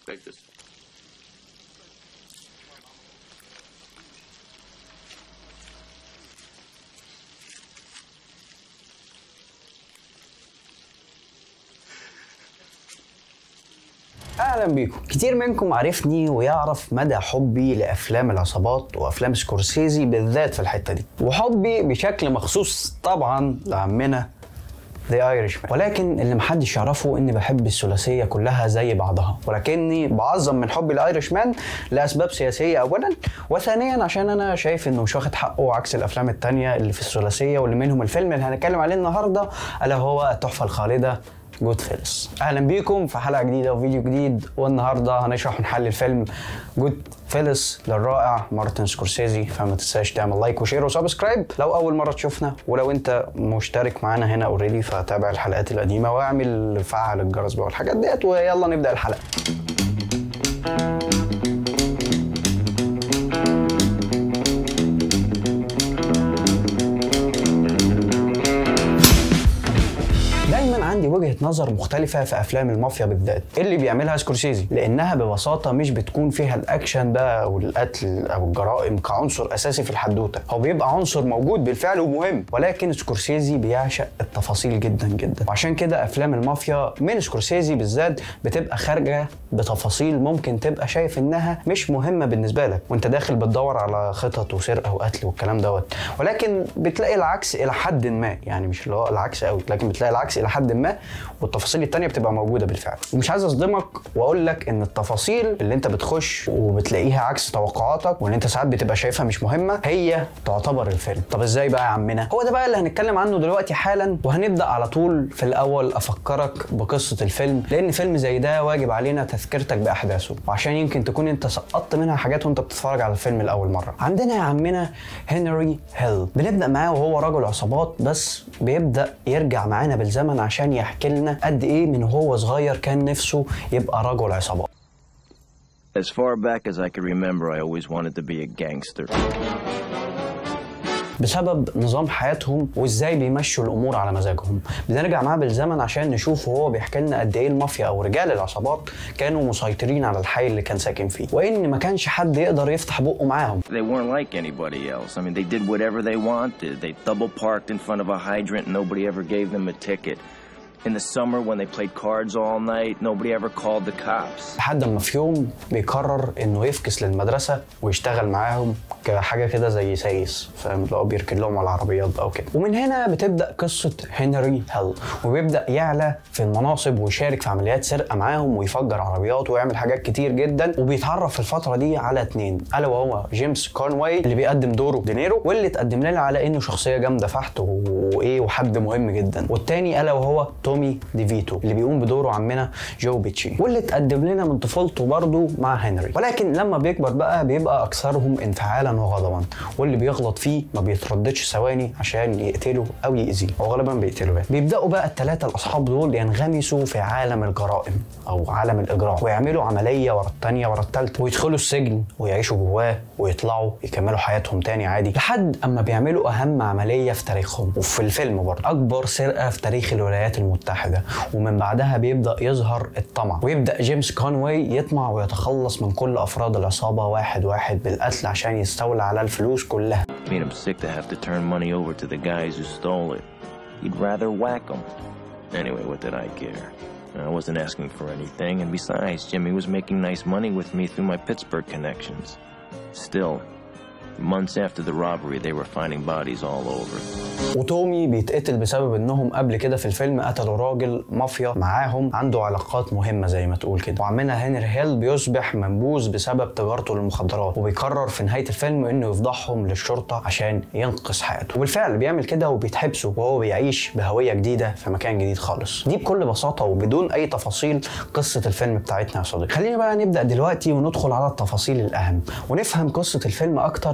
Take this. اهلا بيكم كتير منكم عرفني ويعرف مدى حبي لافلام العصابات وافلام سكورسيزي بالذات في الحته دي وحبي بشكل مخصوص طبعا لعمنا ذا ايرش ولكن اللي محدش يعرفه اني بحب الثلاثيه كلها زي بعضها ولكني بعظم من حبي الايرش مان لاسباب سياسيه اولا وثانيا عشان انا شايف انه مش واخد حقه عكس الافلام التانية اللي في الثلاثيه واللي منهم الفيلم اللي هنتكلم عليه النهارده الا هو التحفه الخالده جود فيلس اهلا بيكم في حلقه جديده وفيديو جديد والنهارده هنشرح ونحلل فيلم جود فيلس للرائع مارتن سكورسيزي فما تنساش تعمل لايك وشير وسبسكرايب لو اول مره تشوفنا ولو انت مشترك معانا هنا اوريدي فتابع الحلقات القديمه واعمل فعل الجرس بقى والحاجات ديت ويلا نبدا الحلقه دايما عندي وجهه نظر مختلفه في افلام المافيا بالذات اللي بيعملها سكورسيزي لانها ببساطه مش بتكون فيها الاكشن بقى او القتل او الجرائم كعنصر اساسي في الحدوته هو بيبقى عنصر موجود بالفعل ومهم ولكن سكورسيزي بيعشق التفاصيل جدا جدا وعشان كده افلام المافيا من سكورسيزي بالذات بتبقى خارجه بتفاصيل ممكن تبقى شايف انها مش مهمه بالنسبه لك وانت داخل بتدور على خطط وسرقه وقتل والكلام دوت ولكن بتلاقي العكس الى حد ما يعني مش اللي هو العكس قوي لكن بتلاقي العكس الى حد ما والتفاصيل التانية بتبقى موجوده بالفعل ومش عايز اصدمك واقول لك ان التفاصيل اللي انت بتخش وبتلاقيها عكس توقعاتك واللي انت ساعات بتبقى شايفها مش مهمه هي تعتبر الفيلم طب ازاي بقى يا عمنا هو ده بقى اللي هنتكلم عنه دلوقتي حالا وهنبدا على طول في الاول افكرك بقصه الفيلم لان فيلم زي ده واجب علينا تذكرتك باحداثه وعشان يمكن تكون انت سقطت منها حاجات وانت بتتفرج على الفيلم لاول مره عندنا يا عمنا هنري هيل بنبدا معاه وهو رجل عصابات بس بيبدا يرجع معانا بالزمن عشان يحكي لنا قد ايه من هو صغير كان نفسه يبقى رجل عصابات As far back as I can remember, I always wanted to be a gangster. بسبب نظام حياتهم وازاي بيمشوا الامور على مزاجهم بنرجع معاه بالزمن عشان نشوف وهو بيحكي لنا قد ايه المافيا او رجال العصابات كانوا مسيطرين على الحي اللي كان ساكن فيه وان ما كانش حد يقدر يفتح بقه معاهم They weren't like anybody else. I mean, they did whatever they wanted. They double parked in front of a hydrant, and nobody ever gave them a ticket. In the summer, when they played cards all night, nobody ever called the cops. لحد ما في يوم بيقرر انه يفكس للمدرسه ويشتغل معاهم كحاجه كده زي سايس فاهم اللي هو بيركن لهم على العربيات بقى وكده ومن هنا بتبدا قصه هنري هيل وبيبدا يعلى في المناصب ويشارك في عمليات سرقه معاهم ويفجر عربيات ويعمل حاجات كتير جدا وبيتعرف في الفتره دي على اتنين الا وهو جيمس كونواي اللي بيقدم دوره دينيرو واللي اتقدم لنا على انه شخصيه جامده فحت وايه وحد مهم جدا والتاني الا وهو تومي ديفيتو اللي بيقوم بدوره عمنا جو بيتشي واللي اتقدم لنا من طفولته برضه مع هنري ولكن لما بيكبر بقى بيبقى اكثرهم انفعالا وغضبا واللي بيغلط فيه ما بيترددش ثواني عشان يقتله او يأذيه هو غالبا بيقتله يعني بيبداوا بقى الثلاثه الاصحاب دول ينغمسوا في عالم الجرائم او عالم الاجرام ويعملوا عمليه ورا الثانيه ورا الثالثه ويدخلوا السجن ويعيشوا جواه ويطلعوا يكملوا حياتهم تاني عادي لحد اما بيعملوا اهم عمليه في تاريخهم وفي الفيلم برضه اكبر سرقه في تاريخ الولايات المتحده ومن بعدها بيبدا يظهر الطمع ويبدا جيمس كونواي يطمع ويتخلص من كل افراد العصابه واحد واحد بالقتل عشان يستولى على الفلوس كلها Made him sick to have to turn money over to the guys who stole it. He'd rather whack them. Anyway, what did I care? I wasn't asking for anything, and besides, Jimmy was making nice money with me through my Pittsburgh connections. Still, months after the robbery, they were finding bodies all over. وتومي بيتقتل بسبب انهم قبل كده في الفيلم قتلوا راجل مافيا معاهم عنده علاقات مهمه زي ما تقول كده وعمنا هنري هيل بيصبح منبوذ بسبب تجارته للمخدرات وبيقرر في نهايه الفيلم انه يفضحهم للشرطه عشان ينقذ حياته وبالفعل بيعمل كده وبيتحبسوا وهو بيعيش بهويه جديده في مكان جديد خالص دي بكل بساطه وبدون اي تفاصيل قصه الفيلم بتاعتنا يا صديقي خلينا بقى نبدا دلوقتي وندخل على التفاصيل الاهم ونفهم قصه الفيلم اكتر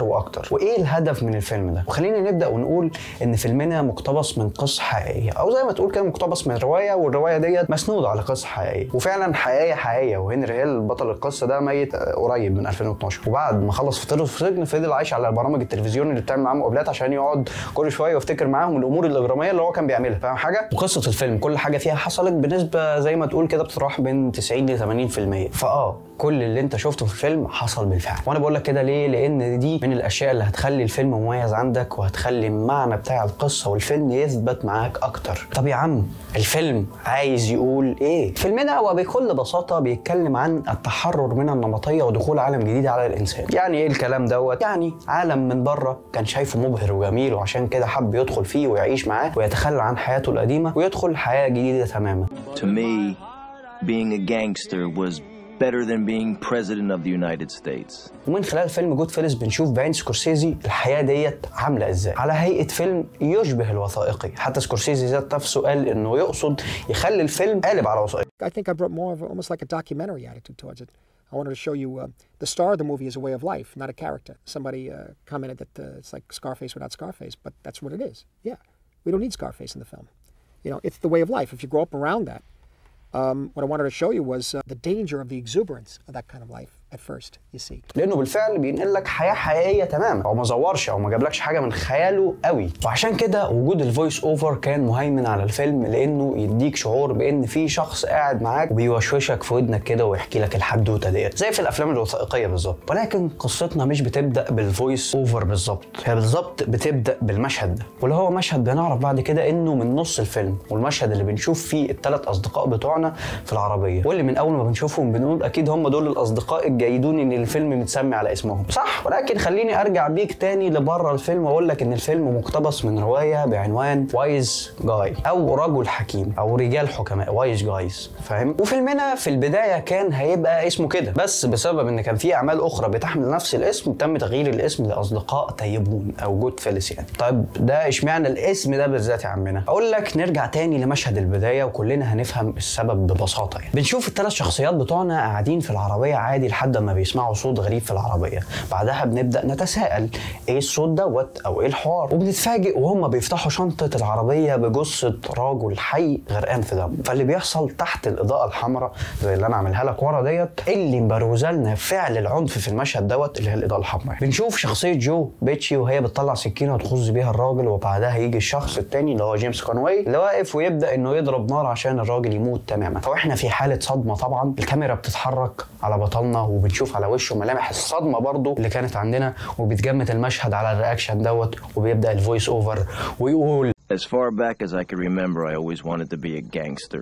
واكتر وايه الهدف من الفيلم ده وخلينا نبدا ونقول ان فيلمنا مقتبس من قصه حقيقيه او زي ما تقول كده مقتبس من روايه والروايه ديت مسنوده على قصه حقيقيه وفعلا حقيقيه حقيقيه وهنري هيل بطل القصه ده ميت آه، قريب من 2012 وبعد ما خلص فترته في السجن فضل عايش على برامج التلفزيون اللي بتعمل معاه مقابلات عشان يقعد كل شويه ويفتكر معاهم الامور الاجراميه اللي هو كان بيعملها فاهم حاجه وقصه الفيلم كل حاجه فيها حصلت بنسبه زي ما تقول كده بتتراوح بين 90 ل 80% فاه كل اللي انت شفته في الفيلم حصل بالفعل وانا بقول لك كده ليه لان دي من الاشياء اللي هتخلي الفيلم مميز عندك وهتخلي المعنى بتاع القصه والفيلم يثبت معاك اكتر طب يا عم الفيلم عايز يقول ايه فيلمنا وبكل بساطه بيتكلم عن التحرر من النمطيه ودخول عالم جديد على الانسان يعني ايه الكلام دوت يعني عالم من بره كان شايفه مبهر وجميل وعشان كده حب يدخل فيه ويعيش معاه ويتخلى عن حياته القديمه ويدخل حياه جديده تماما To me, being a gangster was better than being president of the United States. ومن خلال فيلم جود فيلس بنشوف بعين سكورسيزي الحياه ديت عامله ازاي على هيئه فيلم يشبه الوثائقي حتى سكورسيزي ذات نفسه قال انه يقصد يخلي الفيلم قالب على وثائقي I think I brought more of a, almost like a documentary attitude towards it. I wanted to show you uh, the star of the movie is a way of life, not a character. Somebody uh, commented that uh, it's like Scarface without Scarface, but that's what it is. Yeah, we don't need Scarface in the film. You know, it's the way of life. If you grow up around that, um, what I wanted to show you was uh, the danger of the exuberance of that kind of life at first, you see. لانه بالفعل بينقل لك حياه حقيقيه تماما او ما زورش او ما جابلكش حاجه من خياله قوي وعشان كده وجود الفويس اوفر كان مهيمن على الفيلم لانه يديك شعور بان في شخص قاعد معاك وبيوشوشك في ودنك كده ويحكي لك الحدوته ديت زي في الافلام الوثائقيه بالظبط ولكن قصتنا مش بتبدا بالفويس اوفر بالظبط هي بالظبط بتبدا بالمشهد ده واللي هو مشهد بنعرف بعد كده انه من نص الفيلم والمشهد اللي بنشوف فيه الثلاث اصدقاء بتوعنا في العربيه واللي من اول ما بنشوفهم بنقول اكيد هم دول الاصدقاء الجيدون ان الفيلم متسمي على اسمهم صح ولكن خليني ارجع بيك تاني لبره الفيلم واقول لك ان الفيلم مقتبس من روايه بعنوان وايز جاي او رجل حكيم او رجال حكماء وايز جايز فاهم وفيلمنا في البدايه كان هيبقى اسمه كده بس بسبب ان كان في اعمال اخرى بتحمل نفس الاسم تم تغيير الاسم لاصدقاء طيبون او جود فيلس يعني طيب ده اشمعنى الاسم ده بالذات يا عمنا اقول لك نرجع تاني لمشهد البدايه وكلنا هنفهم السبب ببساطه يعني بنشوف الثلاث شخصيات بتوعنا قاعدين في العربيه عادي لحد ما بيسمعوا صوت غريب في العربيه بعدها بنبدا نتساءل ايه الصوت دوت او ايه الحوار وبنتفاجئ وهم بيفتحوا شنطه العربيه بجثه رجل حي غرقان في دم فاللي بيحصل تحت الاضاءه الحمراء زي اللي انا عاملها لك ورا ديت اللي مبروزه لنا فعل العنف في المشهد دوت اللي هي الاضاءه الحمراء بنشوف شخصيه جو بيتشي وهي بتطلع سكينه وتخز بيها الراجل وبعدها يجي الشخص التاني اللي هو جيمس كونواي اللي واقف ويبدا انه يضرب نار عشان الراجل يموت تماما فاحنا في حاله صدمه طبعا الكاميرا بتتحرك على بطلنا وبنشوف على وشه ملامح الصدمه برضو اللي كانت عندنا وبيتجمد المشهد على الرياكشن دوت وبيبدا الفويس اوفر ويقول As far back as I can remember, I always wanted to be a gangster.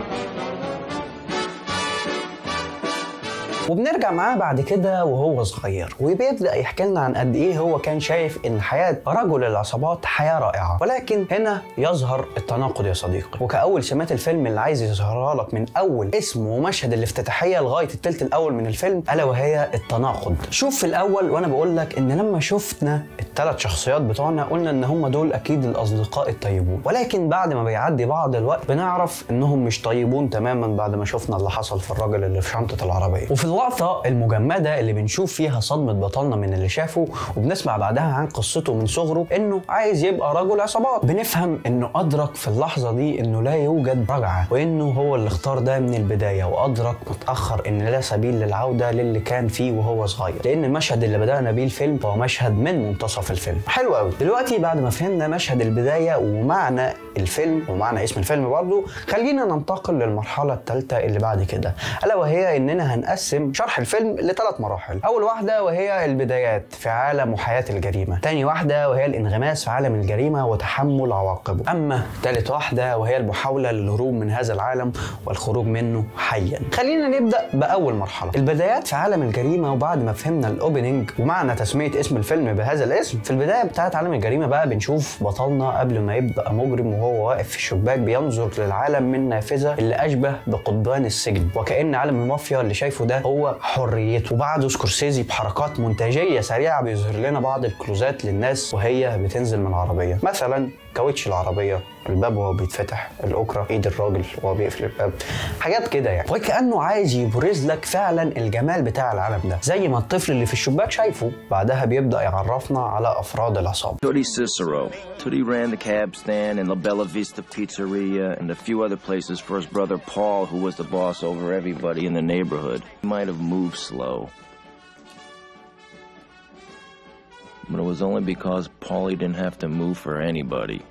وبنرجع معاه بعد كده وهو صغير وبيبدا يحكي لنا عن قد ايه هو كان شايف ان حياه رجل العصابات حياه رائعه ولكن هنا يظهر التناقض يا صديقي وكاول سمات الفيلم اللي عايز يظهرها لك من اول اسم ومشهد الافتتاحيه لغايه الثلث الاول من الفيلم الا وهي التناقض شوف في الاول وانا بقول لك ان لما شفنا الثلاث شخصيات بتوعنا قلنا ان هم دول اكيد الاصدقاء الطيبون ولكن بعد ما بيعدي بعض الوقت بنعرف انهم مش طيبون تماما بعد ما شفنا اللي حصل في الراجل اللي في شنطه العربيه وفي اللقطه المجمده اللي بنشوف فيها صدمه بطلنا من اللي شافه وبنسمع بعدها عن قصته من صغره انه عايز يبقى رجل عصابات بنفهم انه ادرك في اللحظه دي انه لا يوجد رجعه وانه هو اللي اختار ده من البدايه وادرك متاخر ان لا سبيل للعوده للي كان فيه وهو صغير لان المشهد اللي بدانا بيه الفيلم هو مشهد من منتصف الفيلم حلو قوي دلوقتي بعد ما فهمنا مشهد البدايه ومعنى الفيلم ومعنى اسم الفيلم برضه خلينا ننتقل للمرحله الثالثه اللي بعد كده الا وهي اننا هنقسم شرح الفيلم لثلاث مراحل اول واحده وهي البدايات في عالم وحياه الجريمه تاني واحده وهي الانغماس في عالم الجريمه وتحمل عواقبه اما ثالث واحده وهي المحاوله للهروب من هذا العالم والخروج منه حيا خلينا نبدا باول مرحله البدايات في عالم الجريمه وبعد ما فهمنا الاوبننج ومعنى تسميه اسم الفيلم بهذا الاسم في البدايه بتاعت عالم الجريمه بقى بنشوف بطلنا قبل ما يبقى مجرم وهو واقف في الشباك بينظر للعالم من نافذه اللي اشبه بقضبان السجن وكان عالم المافيا اللي شايفه ده هو حريته وبعده سكورسيزي بحركات مونتاجيه سريعه بيظهر لنا بعض الكلوزات للناس وهي بتنزل من العربيه مثلا كاوتش العربيه الباب وهو بيتفتح الاكره ايد الراجل وهو بيقفل الباب حاجات كده يعني وكانه عايز يبرز لك فعلا الجمال بتاع العالم ده زي ما الطفل اللي في الشباك شايفه بعدها بيبدا يعرفنا على افراد العصابه Tootie Cicero. Tootie ran the cab stand and the Bella Vista Pizzeria and a few other places for his brother Paul, who was the boss over everybody in the neighborhood. He might have moved slow. But it was only because Paulie didn't have to move for anybody.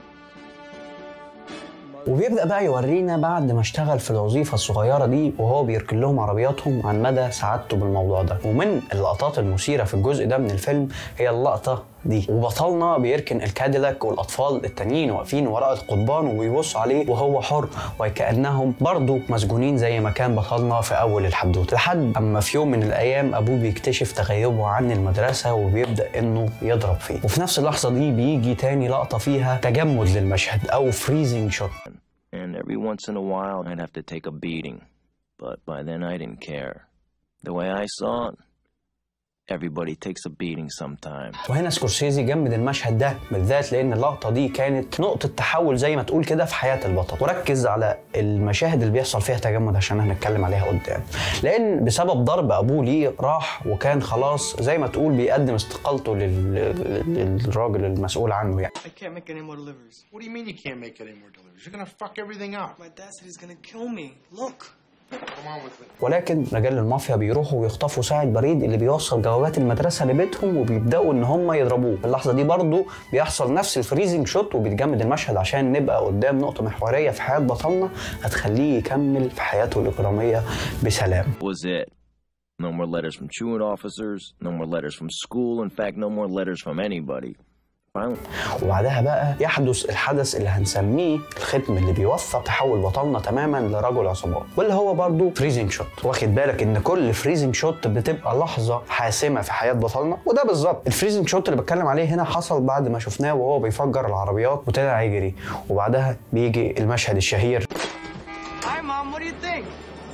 وبيبدا بقى يورينا بعد ما اشتغل في الوظيفه الصغيره دي وهو بيركن لهم عربياتهم عن مدى سعادته بالموضوع ده ومن اللقطات المثيره في الجزء ده من الفيلم هي اللقطه دي وبطلنا بيركن الكاديلاك والاطفال التانيين واقفين وراء القضبان وبيبصوا عليه وهو حر وكانهم برضه مسجونين زي ما كان بطلنا في اول الحدوته لحد اما في يوم من الايام ابوه بيكتشف تغيبه عن المدرسه وبيبدا انه يضرب فيه وفي نفس اللحظه دي بيجي تاني لقطه فيها تجمد للمشهد او فريزنج شوت And every once in a while, I'd have to take a beating. But by then, I didn't care. The way I saw it, everybody takes a beating sometime. وهنا سكورسيزي جمد المشهد ده بالذات لان اللقطه دي كانت نقطه تحول زي ما تقول كده في حياه البطل وركز على المشاهد اللي بيحصل فيها تجمد عشان هنتكلم عليها قدام لان بسبب ضرب ابوه ليه راح وكان خلاص زي ما تقول بيقدم استقالته لل... للراجل المسؤول عنه يعني I can't make any more deliveries. What do you mean you can't make any more deliveries? You're gonna fuck everything up. My dad said he's gonna kill me. Look. Come on with it. ولكن رجال المافيا بيروحوا ويخطفوا ساعد بريد اللي بيوصل جوابات المدرسه لبيتهم وبيبداوا ان هم يضربوه في اللحظه دي برضو بيحصل نفس الفريزنج شوت وبيتجمد المشهد عشان نبقى قدام نقطه محوريه في حياه بطلنا هتخليه يكمل في حياته الاجراميه بسلام was it. No more letters from truant officers, no more letters from school, in fact, no more letters from anybody. Finally, وبعدها بقى يحدث الحدث اللي هنسميه الختم اللي بيوثق تحول بطلنا تماما لرجل عصابات واللي هو برضو فريزنج شوت واخد بالك ان كل فريزنج شوت بتبقى لحظه حاسمه في حياه بطلنا وده بالظبط الفريزنج شوت اللي بتكلم عليه هنا حصل بعد ما شفناه وهو بيفجر العربيات وطلع يجري وبعدها بيجي المشهد الشهير Hi, Mom. What do you think?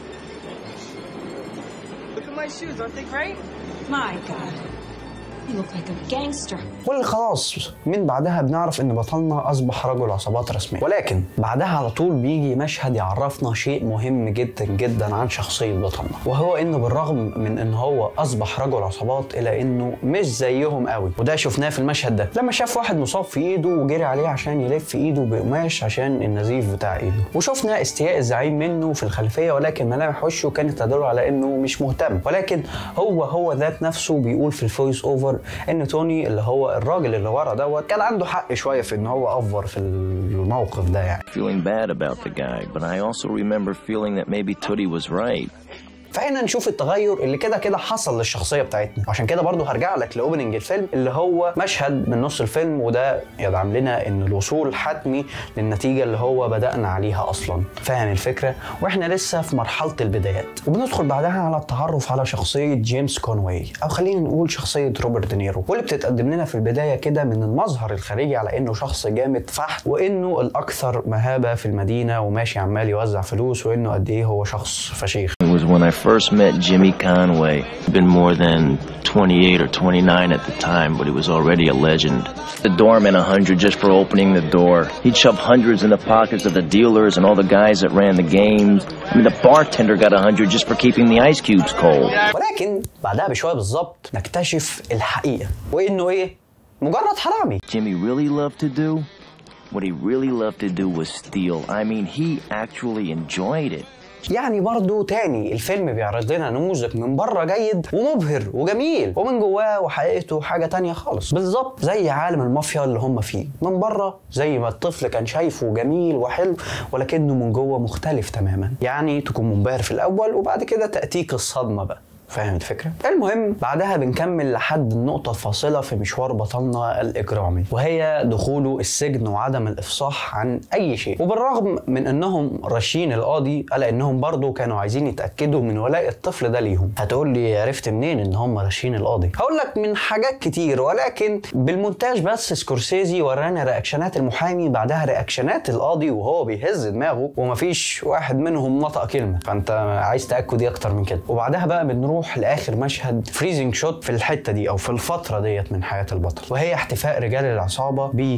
Look at my shoes. Aren't they great? My God. You look like a gangster. واللي خلاص من بعدها بنعرف ان بطلنا اصبح رجل عصابات رسمي ولكن بعدها على طول بيجي مشهد يعرفنا شيء مهم جدا جدا عن شخصيه بطلنا وهو انه بالرغم من ان هو اصبح رجل عصابات الا انه مش زيهم قوي وده شفناه في المشهد ده لما شاف واحد مصاب في ايده وجري عليه عشان يلف ايده بقماش عشان النزيف بتاع ايده وشفنا استياء الزعيم منه في الخلفيه ولكن ملامح وشه كانت تدل على انه مش مهتم ولكن هو هو ذات نفسه بيقول في الفويس اوفر ان توني اللي هو الراجل اللي ورا دوت كان عنده حق شويه في ان هو افور في الموقف ده يعني feeling bad about the guy, but I also remember feeling that maybe Tootie was right. فهنا نشوف التغير اللي كده كده حصل للشخصيه بتاعتنا وعشان كده برضو هرجع لك لاوبننج الفيلم اللي هو مشهد من نص الفيلم وده يدعم لنا ان الوصول حتمي للنتيجه اللي هو بدانا عليها اصلا فاهم الفكره واحنا لسه في مرحله البدايات وبندخل بعدها على التعرف على شخصيه جيمس كونواي او خلينا نقول شخصيه روبرت دينيرو واللي بتتقدم لنا في البدايه كده من المظهر الخارجي على انه شخص جامد فحت وانه الاكثر مهابه في المدينه وماشي عمال يوزع فلوس وانه قد ايه هو شخص فشيخ It was when I first met Jimmy Conway. Been more than 28 or 29 at the time, but he was already a legend. The doorman a hundred just for opening the door. He'd shove hundreds in the pockets of the dealers and all the guys that ran the games. I mean, the bartender got a hundred just for keeping the ice cubes cold. ولكن بعدها بشويه بالظبط نكتشف الحقيقه وانه ايه مجرد حرامي Jimmy really loved to do? What he really loved to do was steal. I mean, he actually enjoyed it. يعني برضه تاني الفيلم بيعرض لنا نموذج من بره جيد ومبهر وجميل ومن جواه وحقيقته حاجه تانية خالص بالظبط زي عالم المافيا اللي هم فيه من بره زي ما الطفل كان شايفه جميل وحلو ولكنه من جوه مختلف تماما يعني تكون منبهر في الاول وبعد كده تاتيك الصدمه بقى فاهم الفكرة؟ المهم بعدها بنكمل لحد النقطة الفاصلة في مشوار بطلنا الإجرامي وهي دخوله السجن وعدم الإفصاح عن أي شيء وبالرغم من أنهم راشين القاضي ألا أنهم برضو كانوا عايزين يتأكدوا من ولاء الطفل ده ليهم هتقول لي عرفت منين أن هم راشين القاضي؟ هقول لك من حاجات كتير ولكن بالمونتاج بس سكورسيزي ورانا رياكشنات المحامي بعدها رياكشنات القاضي وهو بيهز دماغه ومفيش واحد منهم نطق كلمة فأنت عايز تأكد إيه أكتر من كده وبعدها بقى بنروح نروح لاخر مشهد فريزنج شوت في الحته دي او في الفتره ديت من حياه البطل وهي احتفاء رجال العصابه بيه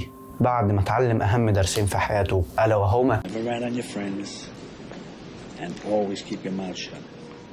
بعد ما اتعلم اهم درسين في حياته الا وهما Never rat on your friends. And always keep your mouth shut.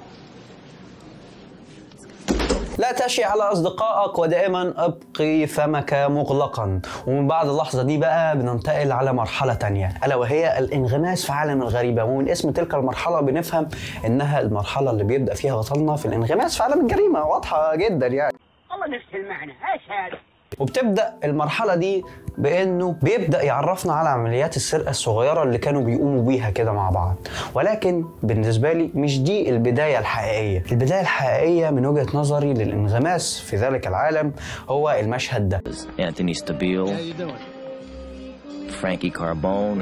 لا تشي على أصدقائك ودائما ابقي فمك مغلقا ومن بعد اللحظة دي بقى بننتقل على مرحلة تانية ألا وهي الانغماس في عالم الغريبة ومن اسم تلك المرحلة بنفهم إنها المرحلة اللي بيبدأ فيها بطلنا في الانغماس في عالم الجريمة واضحة جدا يعني والله نفس المعنى ايش هذا وبتبدا المرحله دي بانه بيبدا يعرفنا على عمليات السرقه الصغيره اللي كانوا بيقوموا بيها كده مع بعض ولكن بالنسبه لي مش دي البدايه الحقيقيه البدايه الحقيقيه من وجهه نظري للانغماس في ذلك العالم هو المشهد ده Anthony Stabile, Frankie Carbone,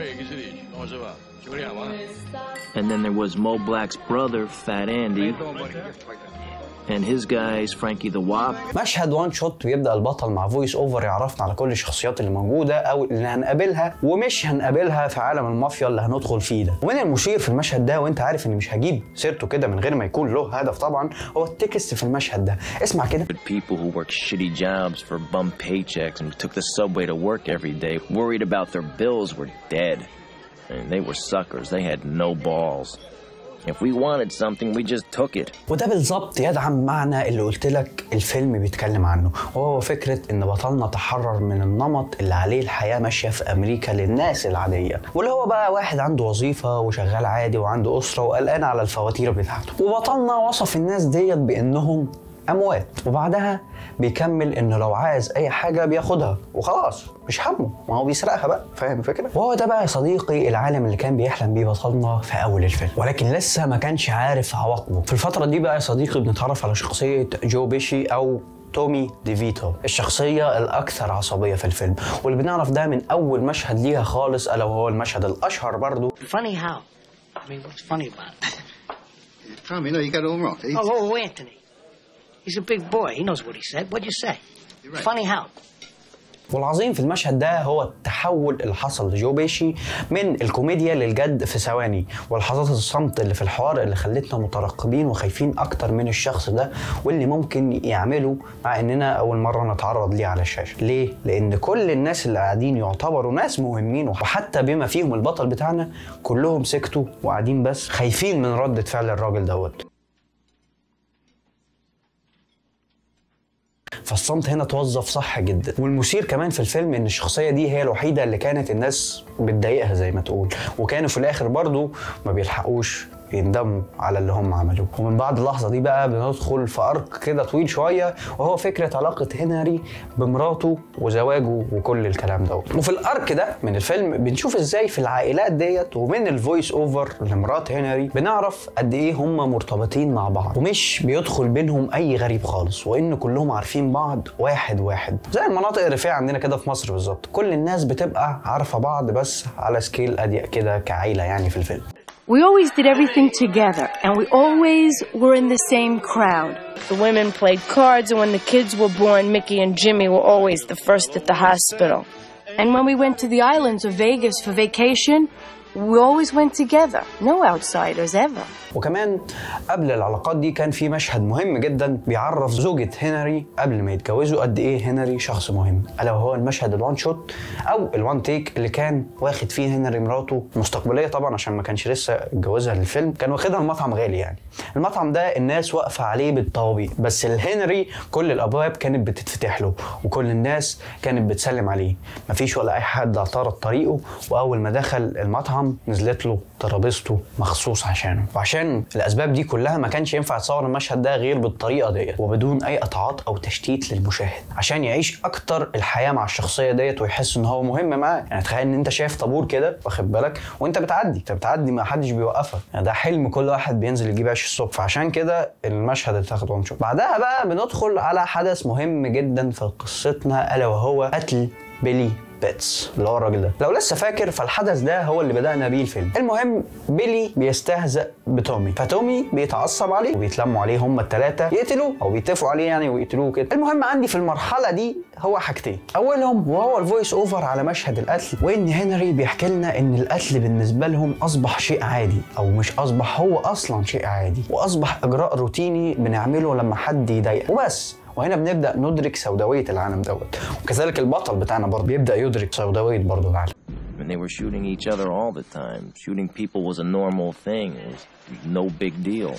and then there was Mo Black's brother, Fat Andy, and his guys, Frankie the Wop, مشهد وان شوت بيبدا البطل مع فويس اوفر يعرفنا على كل الشخصيات اللي موجوده او اللي هنقابلها ومش هنقابلها في عالم المافيا اللي هندخل فيه ده ومن المشير في المشهد ده وانت عارف اني مش هجيب سيرته كده من غير ما يكون له هدف طبعا هو التكست في المشهد ده اسمع كده with people who worked shitty jobs for bum paychecks and took the subway to work every day, worried about their bills, were dead. And they were suckers. They had no balls. If we wanted something, we just took it. وده بالظبط يدعم معنى اللي قلت لك الفيلم بيتكلم عنه وهو فكرة ان بطلنا تحرر من النمط اللي عليه الحياة ماشية في امريكا للناس العادية واللي هو بقى واحد عنده وظيفة وشغال عادي وعنده اسرة وقلقان على الفواتير بتاعته وبطلنا وصف الناس ديت بانهم اموات وبعدها بيكمل انه لو عايز اي حاجه بياخدها وخلاص مش همه ما هو بيسرقها بقى فاهم الفكره وهو ده بقى يا صديقي العالم اللي كان بيحلم بيه بطلنا في اول الفيلم ولكن لسه ما كانش عارف عواقبه في الفتره دي بقى يا صديقي بنتعرف على شخصيه جو بيشي او تومي ديفيتو الشخصية الأكثر عصبية في الفيلم واللي بنعرف ده من أول مشهد ليها خالص ألا وهو المشهد الأشهر برضو Funny how? I mean, what's funny about it? Tommy, no, you got it all wrong. Oh, oh, Anthony. He's a big boy. He knows what he said. What'd you say? You're right. Funny how? والعظيم في المشهد ده هو التحول اللي حصل لجو بيشي من الكوميديا للجد في ثواني ولحظات الصمت اللي في الحوار اللي خلتنا مترقبين وخايفين اكتر من الشخص ده واللي ممكن يعمله مع اننا اول مره نتعرض ليه على الشاشه ليه لان كل الناس اللي قاعدين يعتبروا ناس مهمين وحتى بما فيهم البطل بتاعنا كلهم سكتوا وقاعدين بس خايفين من ردة فعل الراجل دوت فالصمت هنا توظف صح جدا والمثير كمان في الفيلم ان الشخصيه دي هي الوحيده اللي كانت الناس بتضايقها زي ما تقول وكانوا في الاخر برضو ما بيلحقوش يندموا على اللي هم عملوه ومن بعد اللحظه دي بقى بندخل في ارك كده طويل شويه وهو فكره علاقه هنري بمراته وزواجه وكل الكلام دوت وفي الارك ده من الفيلم بنشوف ازاي في العائلات ديت ومن الفويس اوفر لمرات هنري بنعرف قد ايه هم مرتبطين مع بعض ومش بيدخل بينهم اي غريب خالص وان كلهم عارفين بعض واحد واحد زي المناطق الريفيه عندنا كده في مصر بالظبط كل الناس بتبقى عارفه بعض بس على سكيل اضيق كده كعيله يعني في الفيلم We always did everything together, and we always were in the same crowd. The women played cards, and when the kids were born, Mickey and Jimmy were always the first at the hospital. And when we went to the islands of Vegas for vacation, we always went together. No outsiders ever. وكمان قبل العلاقات دي كان في مشهد مهم جدا بيعرف زوجة هنري قبل ما يتجوزوا قد ايه هنري شخص مهم الا وهو المشهد الوان شوت او الوان تيك اللي كان واخد فيه هنري مراته مستقبليه طبعا عشان ما كانش لسه اتجوزها للفيلم كان واخدها المطعم غالي يعني المطعم ده الناس واقفه عليه بالطوابير بس الهنري كل الابواب كانت بتتفتح له وكل الناس كانت بتسلم عليه مفيش ولا اي حد اعترض طريقه واول ما دخل المطعم نزلت له ترابيزته مخصوص عشانه وعشان الاسباب دي كلها ما كانش ينفع تصور المشهد ده غير بالطريقه ديت وبدون اي قطعات او تشتيت للمشاهد عشان يعيش اكتر الحياه مع الشخصيه ديت ويحس ان هو مهم معاه يعني تخيل ان انت شايف طابور كده واخد بالك وانت بتعدي انت بتعدي ما حدش بيوقفك يعني ده حلم كل واحد بينزل يجيب عيش الصبح فعشان كده المشهد اتاخد وان شوت بعدها بقى بندخل على حدث مهم جدا في قصتنا الا وهو قتل بيلي بيتس اللي هو الراجل ده لو لسه فاكر فالحدث ده هو اللي بدأنا بيه الفيلم المهم بيلي بيستهزأ بتومي فتومي بيتعصب عليه وبيتلموا عليه هما الثلاثة يقتلوه او بيتفقوا عليه يعني ويقتلوه كده المهم عندي في المرحلة دي هو حاجتين اولهم وهو الفويس اوفر على مشهد القتل وان هنري بيحكي لنا ان القتل بالنسبة لهم اصبح شيء عادي او مش اصبح هو اصلا شيء عادي واصبح اجراء روتيني بنعمله لما حد يضايقك وبس وهنا بنبدا ندرك سوداويه العالم دوت وكذلك البطل بتاعنا برضه بيبدا يدرك سوداويه برضه العالم And they were shooting each other all the time. Shooting people was a normal thing. It was no big deal.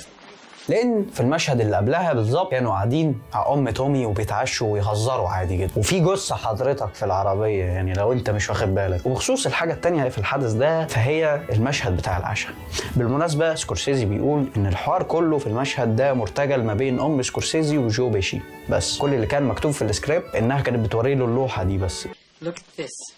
لان في المشهد اللي قبلها بالظبط كانوا قاعدين مع ام تومي وبيتعشوا ويهزروا عادي جدا وفي جثه حضرتك في العربيه يعني لو انت مش واخد بالك وبخصوص الحاجه التانية في الحدث ده فهي المشهد بتاع العشاء بالمناسبه سكورسيزي بيقول ان الحوار كله في المشهد ده مرتجل ما بين ام سكورسيزي وجو بيشي بس كل اللي كان مكتوب في السكريبت انها كانت بتوري له اللوحه دي بس Look at this.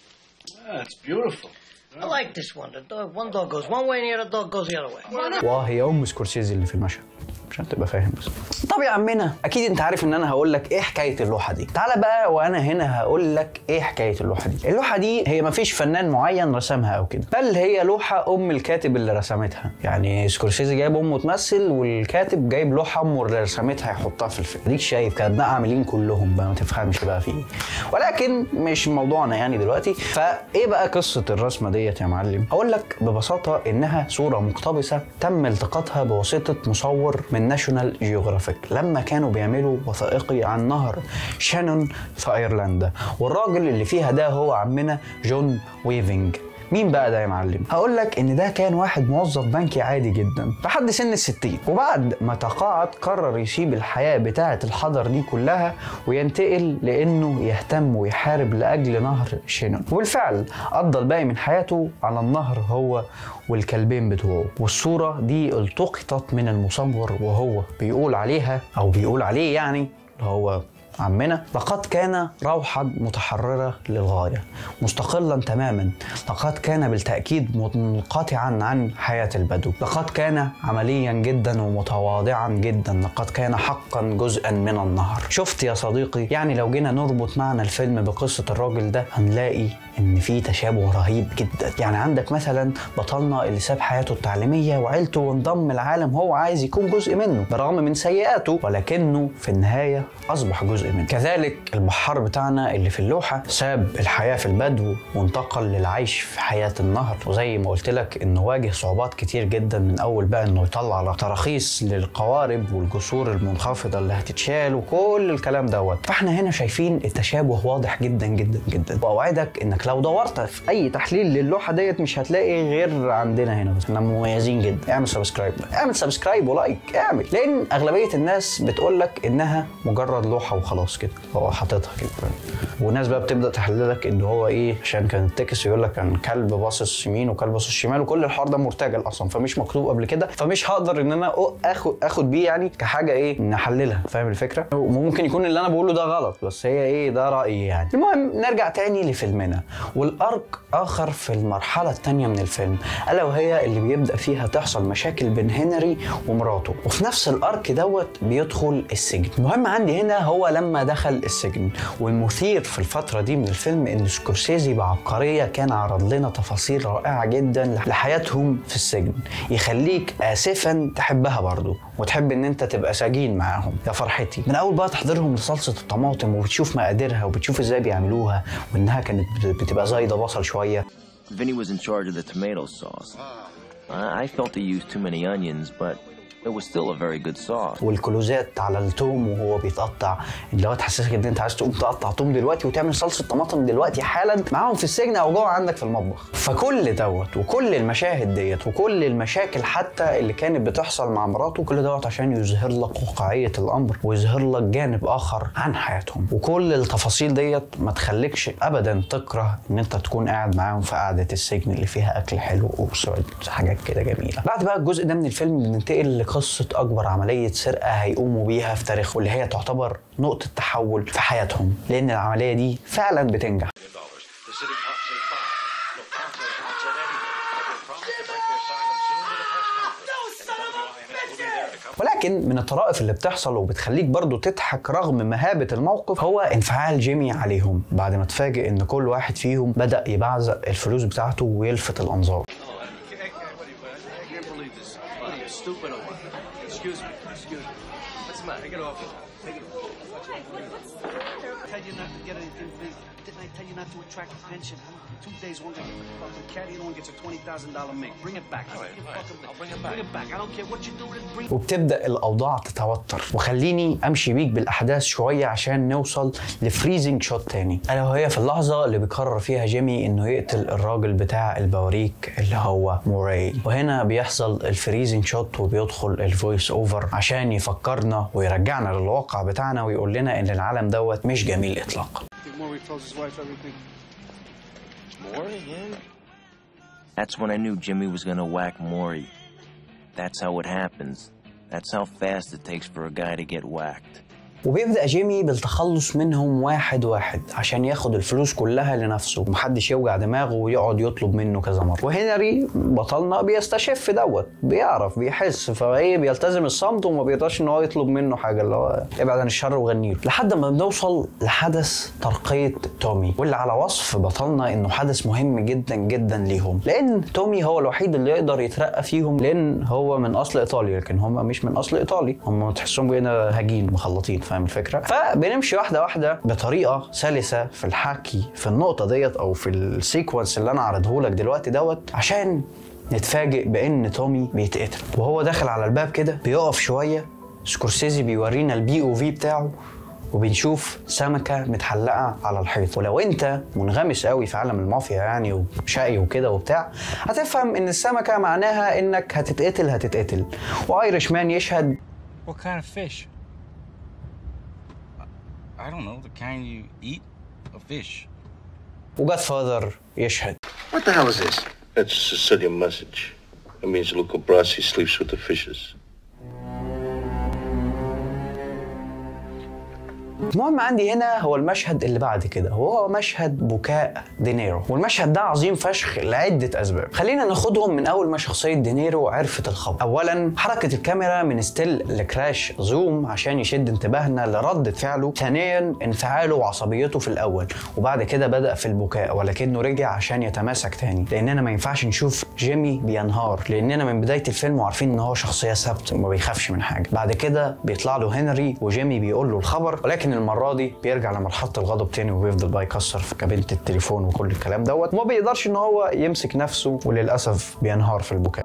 That's beautiful. I like this one. The dog, one dog goes one way and the other dog goes the other way. وهي ام سكورسيزي اللي في المشهد عشان تبقى فاهم بس طب يا عمنا اكيد انت عارف ان انا هقول لك ايه حكايه اللوحه دي تعالى بقى وانا هنا هقول لك ايه حكايه اللوحه دي اللوحه دي هي ما فيش فنان معين رسمها او كده بل هي لوحه ام الكاتب اللي رسمتها يعني سكورسيزي جايب امه تمثل والكاتب جايب لوحه امه اللي رسمتها يحطها في الفيلم اديك شايف كان بقى عاملين كلهم بقى ما تفهمش بقى فيه ولكن مش موضوعنا يعني دلوقتي فايه بقى قصه الرسمه ديت يا معلم هقول لك ببساطه انها صوره مقتبسه تم التقاطها بواسطه مصور من ناشونال جيوغرافيك لما كانوا بيعملوا وثائقي عن نهر شانون في ايرلندا والراجل اللي فيها ده هو عمنا جون ويفينج مين بقى ده يا معلم؟ هقول لك ان ده كان واحد موظف بنكي عادي جدا لحد سن الستين وبعد ما تقاعد قرر يسيب الحياة بتاعة الحضر دي كلها وينتقل لانه يهتم ويحارب لاجل نهر شينون وبالفعل قضى الباقي من حياته على النهر هو والكلبين بتوعه والصورة دي التقطت من المصور وهو بيقول عليها او بيقول عليه يعني اللي هو عمنا لقد كان روحا متحررة للغاية مستقلا تماما لقد كان بالتأكيد منقطعا عن حياة البدو لقد كان عمليا جدا ومتواضعا جدا لقد كان حقا جزءا من النهر شفت يا صديقي يعني لو جينا نربط معنى الفيلم بقصة الراجل ده هنلاقي ان في تشابه رهيب جدا يعني عندك مثلا بطلنا اللي ساب حياته التعليميه وعيلته وانضم العالم هو عايز يكون جزء منه بالرغم من سيئاته ولكنه في النهايه اصبح جزء منه كذلك البحار بتاعنا اللي في اللوحه ساب الحياه في البدو وانتقل للعيش في حياه النهر وزي ما قلت لك انه واجه صعوبات كتير جدا من اول بقى انه يطلع تراخيص للقوارب والجسور المنخفضه اللي هتتشال وكل الكلام دوت فاحنا هنا شايفين التشابه واضح جدا جدا جدا واوعدك انك لو دورت في اي تحليل للوحه ديت مش هتلاقي غير عندنا هنا بس احنا مميزين جدا اعمل سبسكرايب اعمل سبسكرايب ولايك اعمل لان اغلبيه الناس بتقول لك انها مجرد لوحه وخلاص كده هو حاططها كده والناس بقى بتبدا تحللك ان هو ايه عشان كان التكس يقول لك كان كلب باصص يمين وكلب باصص شمال وكل الحوار ده مرتجل اصلا فمش مكتوب قبل كده فمش هقدر ان انا اخد اخد بيه يعني كحاجه ايه نحللها فاهم الفكره وممكن يكون اللي انا بقوله ده غلط بس هي ايه ده رايي يعني المهم نرجع تاني لفيلمنا والارك اخر في المرحله الثانيه من الفيلم الا وهي اللي بيبدا فيها تحصل مشاكل بين هنري ومراته وفي نفس الارك دوت بيدخل السجن المهم عندي هنا هو لما دخل السجن والمثير في الفتره دي من الفيلم ان سكورسيزي بعبقريه كان عرض لنا تفاصيل رائعه جدا لحياتهم في السجن يخليك اسفا تحبها برضه وتحب ان انت تبقى سجين معاهم يا فرحتي من اول بقى تحضيرهم لصلصه الطماطم وبتشوف مقاديرها وبتشوف ازاي بيعملوها وانها كانت بتبقى زايده بصل شويه Vinny was in charge of the tomato sauce. I I felt he used too many onions, but it was still a very good sauce. والكلوزات على التوم وهو بيتقطع اللي هو تحسسك ان انت عايز تقوم تقطع توم دلوقتي وتعمل صلصه طماطم دلوقتي حالا معاهم في السجن او جوه عندك في المطبخ فكل دوت وكل المشاهد ديت وكل المشاكل حتى اللي كانت بتحصل مع مراته كل دوت عشان يظهر لك واقعيه الامر ويظهر لك جانب اخر عن حياتهم وكل التفاصيل ديت ما تخليكش ابدا تكره ان انت تكون قاعد معاهم في قعده السجن اللي فيها اكل حلو وشويه حاجات كده جميله بعد بقى الجزء ده من الفيلم بننتقل لقصه اكبر عمليه سرقه هيقوموا بيها في تاريخهم واللي هي تعتبر نقطه تحول في حياتهم لان العمليه دي فعلا بتنجح ولكن من الطرائف اللي بتحصل وبتخليك برضو تضحك رغم مهابة الموقف هو انفعال جيمي عليهم بعد ما تفاجئ ان كل واحد فيهم بدأ يبعزق الفلوس بتاعته ويلفت الانظار Stupid or what? Excuse me, excuse me. What's the matter? Get off it. Take it off. Tell you not to get anything big. Didn't I tell you not to attract attention, huh? two days, one guy gets a fucking caddy, the one gets a twenty thousand dollar mink. Bring it back. All right, You all right. fucking- I'll bring it back. Bring it back. I don't care what you do with it. Bring. وبتبدا الاوضاع تتوتر وخليني امشي بيك بالاحداث شويه عشان نوصل لفريزنج شوت تاني الا وهي في اللحظه اللي بيقرر فيها جيمي انه يقتل الراجل بتاع البواريك اللي هو موراي وهنا بيحصل الفريزنج شوت وبيدخل الفويس اوفر عشان يفكرنا ويرجعنا للواقع بتاعنا ويقول لنا ان العالم دوت مش جميل اطلاقا Think Maury tells his wife everything. Maury again? That's when I knew Jimmy was gonna whack Maury. That's how it happens. That's how fast it takes for a guy to get whacked. وبيبدأ جيمي بالتخلص منهم واحد واحد عشان ياخد الفلوس كلها لنفسه ومحدش يوجع دماغه ويقعد يطلب منه كذا مرة وهنري بطلنا بيستشف دوت بيعرف بيحس فايه بيلتزم الصمت وما بيقدرش ان هو يطلب منه حاجة اللي هو ابعد عن الشر وغنيله لحد ما بنوصل لحدث ترقية تومي واللي على وصف بطلنا انه حدث مهم جدا جدا ليهم لان تومي هو الوحيد اللي يقدر يترقى فيهم لان هو من اصل ايطالي لكن هم مش من اصل ايطالي هم تحسهم كده هجين مخلطين فاهم الفكره فبنمشي واحده واحده بطريقه سلسه في الحكي في النقطه ديت او في السيكونس اللي انا عرضه لك دلوقتي دوت عشان نتفاجئ بان تومي بيتقتل وهو داخل على الباب كده بيقف شويه سكورسيزي بيورينا البي او في بتاعه وبنشوف سمكة متحلقة على الحيط ولو انت منغمس قوي في عالم المافيا يعني وشقي وكده وبتاع هتفهم ان السمكة معناها انك هتتقتل هتتقتل وايرش مان يشهد What kind of fish? I don't know, the kind you eat? A fish. وجاد فاذر يشهد What the hell is this? That's a Sicilian message. It means Luca Brasi sleeps with the fishes. المهم عندي هنا هو المشهد اللي بعد كده وهو مشهد بكاء دينيرو والمشهد ده عظيم فشخ لعدة أسباب خلينا ناخدهم من أول ما شخصية دينيرو عرفت الخبر أولا حركة الكاميرا من ستيل لكراش زوم عشان يشد انتباهنا لردة فعله ثانيا انفعاله وعصبيته في الأول وبعد كده بدأ في البكاء ولكنه رجع عشان يتماسك تاني لأننا ما ينفعش نشوف جيمي بينهار لأننا من بداية الفيلم وعارفين إن هو شخصية ثابتة وما بيخافش من حاجة بعد كده بيطلع له هنري وجيمي بيقول له الخبر ولكن المرة دي بيرجع لمرحلة الغضب تاني وبيفضل بقى يكسر في كابينة التليفون وكل الكلام دوت وما بيقدرش إن هو يمسك نفسه وللأسف بينهار في البكاء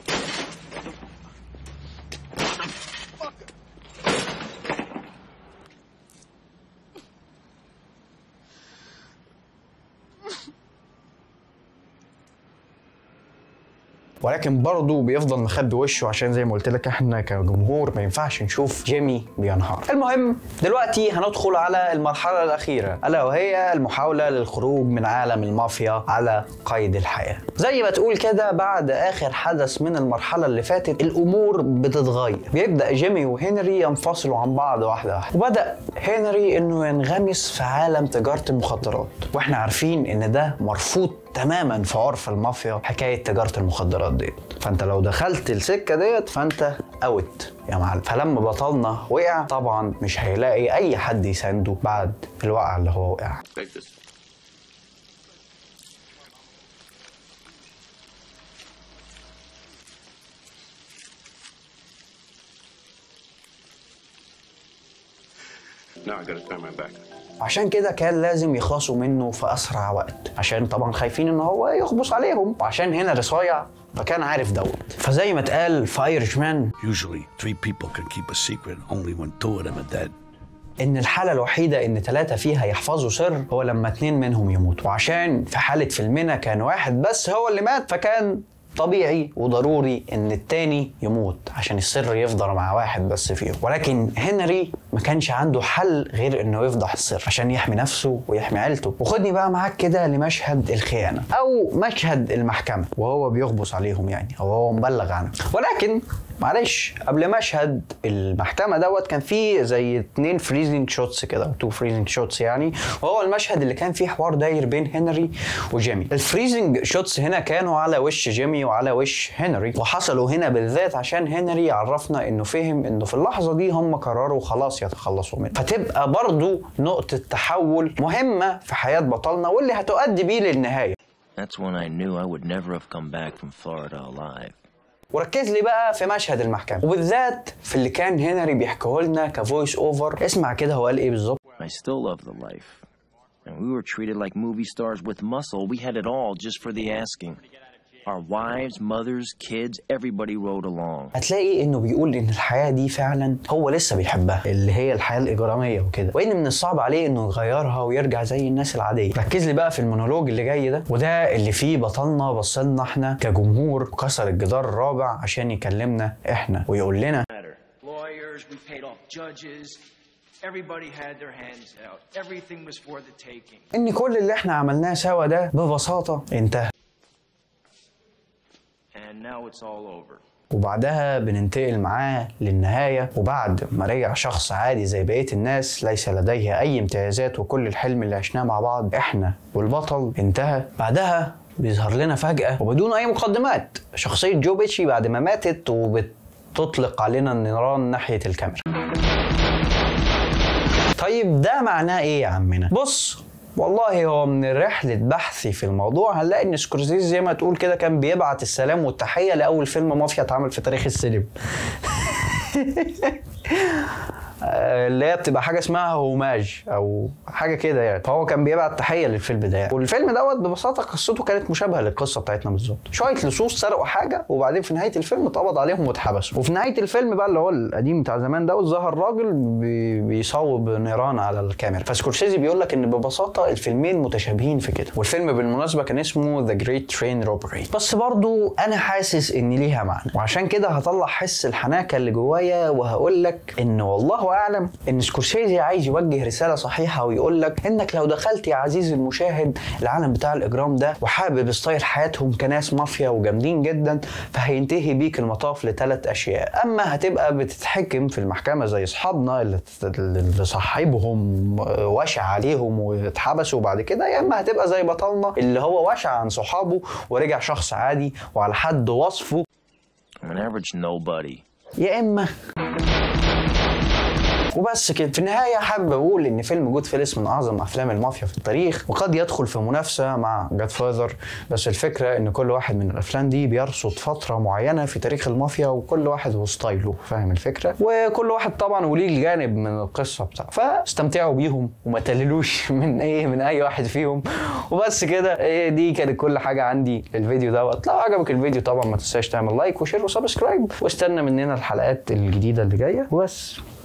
ولكن برضه بيفضل مخبي وشه عشان زي ما قلت لك احنا كجمهور ما ينفعش نشوف جيمي بينهار. المهم دلوقتي هندخل على المرحله الاخيره الا وهي المحاوله للخروج من عالم المافيا على قيد الحياه. زي ما تقول كده بعد اخر حدث من المرحله اللي فاتت الامور بتتغير. بيبدا جيمي وهنري ينفصلوا عن بعض واحده واحده. وبدا هنري انه ينغمس في عالم تجاره المخدرات واحنا عارفين ان ده مرفوض تماما في عرف المافيا حكايه تجاره المخدرات ديت فانت لو دخلت السكه ديت فانت اوت يا معلم فلما بطلنا وقع طبعا مش هيلاقي اي حد يسانده بعد الوقعه اللي هو وقع Take this. Now I gotta turn my back. عشان كده كان لازم يخلصوا منه في اسرع وقت عشان طبعا خايفين ان هو يخبص عليهم وعشان هنا رصايع فكان عارف دوت فزي ما اتقال في ايرش مان Usually, three people can keep a secret only when two of them are dead. ان الحالة الوحيدة ان ثلاثة فيها يحفظوا سر هو لما اتنين منهم يموتوا وعشان في حالة فيلمنا كان واحد بس هو اللي مات فكان طبيعي وضروري ان التاني يموت عشان السر يفضل مع واحد بس فيهم ولكن هنري ما كانش عنده حل غير انه يفضح السر عشان يحمي نفسه ويحمي عيلته وخدني بقى معاك كده لمشهد الخيانة او مشهد المحكمة وهو بيغبص عليهم يعني او هو مبلغ عنه ولكن معلش قبل مشهد المحكمه دوت كان فيه زي اتنين فريزنج شوتس كده او تو فريزنج شوتس يعني وهو المشهد اللي كان فيه حوار داير بين هنري وجيمي الفريزنج شوتس هنا كانوا على وش جيمي وعلى وش هنري وحصلوا هنا بالذات عشان هنري يعرفنا انه فهم انه في اللحظه دي هم قرروا خلاص يتخلصوا منه فتبقى برضو نقطه تحول مهمه في حياه بطلنا واللي هتؤدي بيه للنهايه That's when I knew I would never have come back from Florida alive. وركز لي بقى في مشهد المحكمة وبالذات في اللي كان هنري بيحكيه لنا كفويس اوفر اسمع كده هو قال ايه بالظبط I still love the life. And we were treated like movie stars with muscle. We had it all just for the asking. Our wives, mothers, kids, everybody rode along. هتلاقي انه بيقول ان الحياه دي فعلا هو لسه بيحبها اللي هي الحياه الاجراميه وكده وان من الصعب عليه انه يغيرها ويرجع زي الناس العاديه ركز لي بقى في المونولوج اللي جاي ده وده اللي فيه بطلنا بصلنا احنا كجمهور وكسر الجدار الرابع عشان يكلمنا احنا ويقول لنا Lawyers, we paid off judges. Everybody had their hands out. Everything was for the taking. ان كل اللي احنا عملناه سوا ده ببساطه انتهى And now it's all over. وبعدها بننتقل معاه للنهاية وبعد ما رجع شخص عادي زي بقية الناس ليس لديه أي امتيازات وكل الحلم اللي عشناه مع بعض إحنا والبطل انتهى بعدها بيظهر لنا فجأة وبدون أي مقدمات شخصية جو بيتشي بعد ما ماتت وبتطلق علينا النيران ناحية الكاميرا طيب ده معناه ايه يا عمنا؟ بص والله هو من رحلة بحثي في الموضوع هنلاقي ان سكورسيزي زي ما تقول كده كان بيبعت السلام والتحية لأول فيلم مافيا اتعمل في تاريخ السينما. آه، اللي هي بتبقى حاجه اسمها هوماج او حاجه كده يعني فهو كان بيبعت تحيه للفيلم ده يعني. والفيلم دوت ببساطه قصته كانت مشابهه للقصه بتاعتنا بالظبط شويه لصوص سرقوا حاجه وبعدين في نهايه الفيلم اتقبض عليهم واتحبسوا وفي نهايه الفيلم بقى اللي هو القديم بتاع زمان دوت ظهر راجل بي بيصوب نيران على الكاميرا فسكورسيزي بيقول لك ان ببساطه الفيلمين متشابهين في كده والفيلم بالمناسبه كان اسمه ذا جريت ترين روبري بس برضو انا حاسس ان ليها معنى وعشان كده هطلع حس الحناكه اللي جوايا وهقول لك ان والله اعلم ان سكورسيزي عايز يوجه رساله صحيحه ويقول لك انك لو دخلت يا عزيزي المشاهد العالم بتاع الاجرام ده وحابب ستايل حياتهم كناس مافيا وجامدين جدا فهينتهي بيك المطاف لثلاث اشياء اما هتبقى بتتحكم في المحكمه زي اصحابنا اللي اللي صاحبهم وشع عليهم واتحبسوا بعد كده يا اما هتبقى زي بطلنا اللي هو وشع عن صحابه ورجع شخص عادي وعلى حد وصفه I'm an average nobody. يا اما وبس كده في النهايه حابب اقول ان فيلم جود فيلس من اعظم افلام المافيا في التاريخ وقد يدخل في منافسه مع جاد فاذر بس الفكره ان كل واحد من الافلام دي بيرصد فتره معينه في تاريخ المافيا وكل واحد وستايله فاهم الفكره وكل واحد طبعا وليه الجانب من القصه بتاعته فاستمتعوا بيهم وما تقللوش من ايه من اي واحد فيهم وبس كده إيه دي كانت كل حاجه عندي للفيديو دوت لو عجبك الفيديو طبعا ما تنساش تعمل لايك وشير وسبسكرايب واستنى مننا الحلقات الجديده اللي جايه وبس